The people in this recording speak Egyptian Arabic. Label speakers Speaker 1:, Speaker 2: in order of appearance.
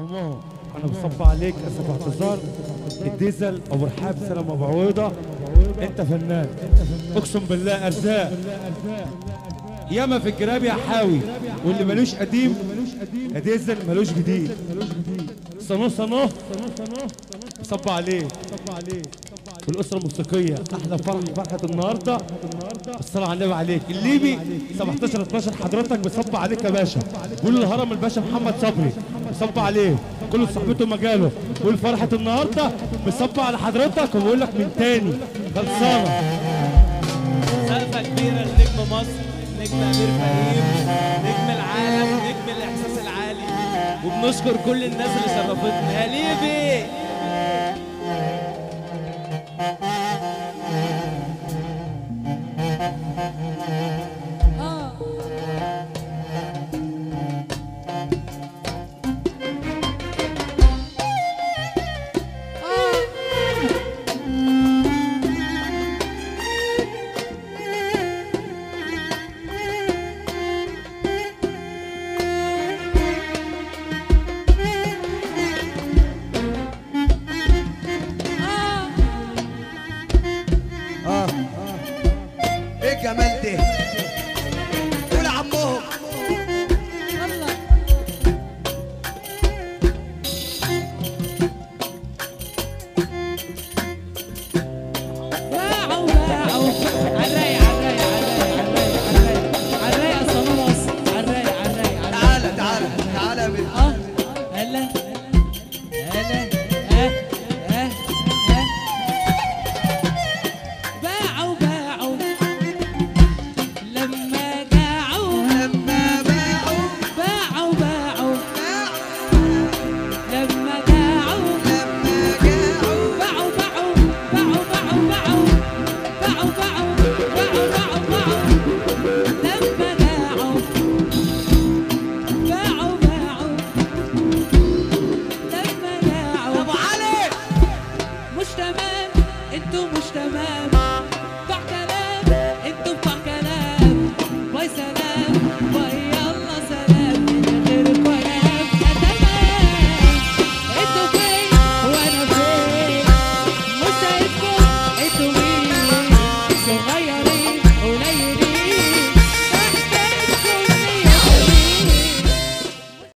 Speaker 1: عمو انا بصب عليك اسف اعتذار الديزل ابو رحاب سلام ابو عويضه انت فنان اقسم بالله ارزاق ياما في الجراب يا حاوي واللي ملوش قديم يا ديزل ملوش جديد صنو صنو صب عليك والاسره الموسيقيه احلى فرح فرحه النهارده الصلاه على النبي عليك الليبي 17 12 حضرتك بيصب عليك يا باشا قول الهرم الباشا محمد صبري بيصب عليه كل صاحبته مجاله قول فرحه النهارده بيصب على حضرتك وبيقول لك من تاني خلصانه
Speaker 2: سقفة كبيرة لنجم مصر نجم أمير فهيم نجم العالم نجم الإحساس العالي وبنشكر كل الناس اللي شرفتنا يا ليبي